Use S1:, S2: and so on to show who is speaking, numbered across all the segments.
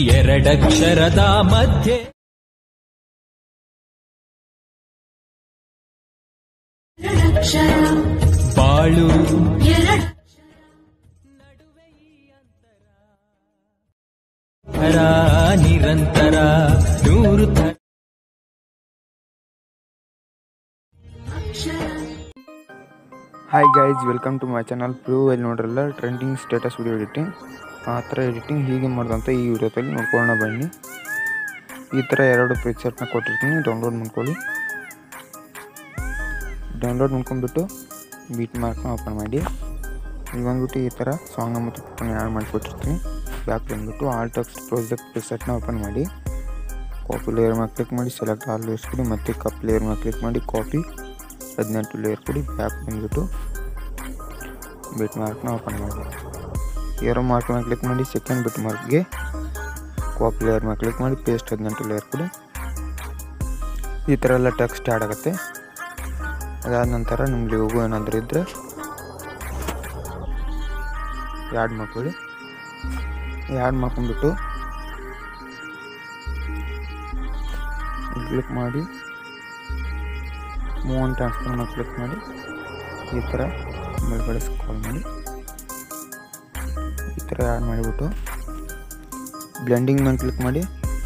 S1: ಎರಡಕ್ಷರದ ಮಧ್ಯೆ
S2: ಎರಡಕ್ಷರ
S1: ಬಾಳು
S2: ಎರಡು
S1: ಥರ ನಿರಂತರ ನೂರು ಥರ
S2: ಅಕ್ಷರ
S3: hi guys welcome to my channel ಪ್ರೂ ಅಲ್ಲಿ ನೋಡ್ರಲ್ಲ ಟ್ರೆಂಡಿಂಗ್ ಸ್ಟೇಟಸ್ ವಿಡಿಯೋ ಎಡಿಟಿಂಗ್ ಆ ಥರ ಎಡಿಟಿಂಗ್ ಹೀಗೆ ಮಾಡ್ದಂತ ಈ ವಿಡಿಯೋದಲ್ಲಿ ನೋಡ್ಕೊಳ್ಳೋಣ ಬನ್ನಿ ಈ ಥರ ಎರಡು ಪಿಕ್ಚರ್ನ ಕೊಟ್ಟಿರ್ತೀನಿ ಡೌನ್ಲೋಡ್ ಮಾಡ್ಕೊಳ್ಳಿ ಡೌನ್ಲೋಡ್ ಮಾಡ್ಕೊಂಡ್ಬಿಟ್ಟು ಬೀಟ್ ಮಾರ್ಕ್ನ ಓಪನ್ ಮಾಡಿ ಇಲ್ಲಿ ಬಂದ್ಬಿಟ್ಟು ಈ ಥರ ಸಾಂಗ್ನ ಮತ್ತು ಪಿಕ್ಚರ್ನ ಆ್ಯಡ್ ಮಾಡಿಕೊಟ್ಟಿರ್ತೀನಿ ಬ್ಯಾಕ್ ಬಂದ್ಬಿಟ್ಟು ಆಲ್ ಟೆಕ್ಸ್ಟ್ ಪ್ರಾಜೆಕ್ಟ್ ಪ್ರಿಸೆಟ್ನ ಓಪನ್ ಮಾಡಿ ಕಾಪಿ ಲೇಯರ್ ಮೇಲೆ ಕ್ಲಿಕ್ ಮಾಡಿ ಸೆಲೆಕ್ಟ್ ಆಲ್ ಲೇಯರ್ಸ್ ಕೊಡಿ ಮತ್ತು ಕಪ್ ಲೇಯರ್ ಮೇಲೆ ಕ್ಲಿಕ್ ಮಾಡಿ ಕಾಪಿ ಹದಿನೆಂಟು ಲೇಯರ್ ಕೊಡಿ ಬ್ಯಾಕ್ ಬಂದ್ಬಿಟ್ಟು ಬಿಟ್ ಮಾರ್ಕ್ನ ಓಪನ್ ಮಾಡಿ ಏರೋ ಮಾರ್ಕ್ ಮೇಲೆ ಕ್ಲಿಕ್ ಮಾಡಿ ಸೆಕೆಂಡ್ ಬಿಟ್ ಮಾರ್ಕ್ಗೆ ಕಾಪಿ ಲೇಯರ್ ಮೇಲೆ ಕ್ಲಿಕ್ ಮಾಡಿ ಪೇಸ್ಟ್ ಹದಿನೆಂಟು ಲೇಯರ್ ಕೊಡಿ ಈ ಥರ ಎಲ್ಲ ಟೆಕ್ಸ್ಟ್ ಆ್ಯಡ್ ಆಗುತ್ತೆ ಅದಾದ ನಂತರ ನಿಮ್ಗೆ ಲೋಗೋ ಏನಾದರೂ ಇದ್ದರೆ ಆ್ಯಡ್ ಮಾಡ್ಕೊಳ್ಳಿ ಆ್ಯಡ್ ಮಾಡ್ಕೊಂಡ್ಬಿಟ್ಟು ಕ್ಲಿಕ್ ಮಾಡಿ ಮೂವ್ ಆನ್ ಟ್ರಾನ್ಸ್ಫರ್ ಮೇಲೆ ಕ್ಲಿಕ್ ಮಾಡಿ ಈ ಥರ ಮೇಲ್ಗಡೆ ಸ್ಕ್ರಾಲ್ ಮಾಡಿ ಈ ಥರ ಆ್ಯಡ್ ಮಾಡಿಬಿಟ್ಟು ಬ್ಲೆಂಡಿಂಗ್ ಮೇಲೆ ಕ್ಲಿಕ್ ಮಾಡಿ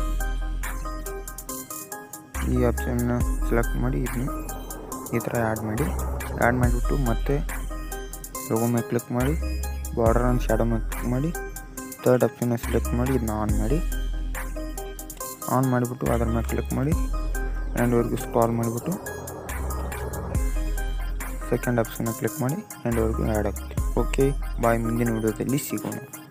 S3: ಈ ಆಪ್ಷನ್ನ ಸೆಲೆಕ್ಟ್ ಮಾಡಿ ಇದನ್ನ ಈ ಥರ ಆ್ಯಡ್ ಮಾಡಿ ಆ್ಯಡ್ ಮಾಡಿಬಿಟ್ಟು ಮತ್ತೆ ಲೋಗೋ ಮೇಲೆ ಕ್ಲಿಕ್ ಮಾಡಿ ಬಾರ್ಡರ್ ಆನ್ ಶಾಡೋ ಮೇಲೆ ಕ್ಲಿಕ್ ಮಾಡಿ ತರ್ಡ್ ಆಪ್ಷನ್ನ ಸೆಲೆಕ್ಟ್ ಮಾಡಿ ಇದನ್ನ ಆನ್ ಮಾಡಿ ಆನ್ ಮಾಡಿಬಿಟ್ಟು ಅದ್ರ ಮೇಲೆ ಕ್ಲಿಕ್ ಮಾಡಿ ಎಂಡ್ವರೆಗೂ ಸ್ಕ್ರಾಲ್ ಮಾಡಿಬಿಟ್ಟು ಸೆಕೆಂಡ್ ಆಪ್ಷನ್ನ ಕ್ಲಿಕ್ ಮಾಡಿ ಎಂಡ್ವರೆಗೂ ಆ್ಯಡ್ ಆಗುತ್ತೆ ಓಕೆ ಬಾಯ್ ಮುಂದಿನ ವಿಡಿಯೋದಲ್ಲಿ ಸಿಗೋಣ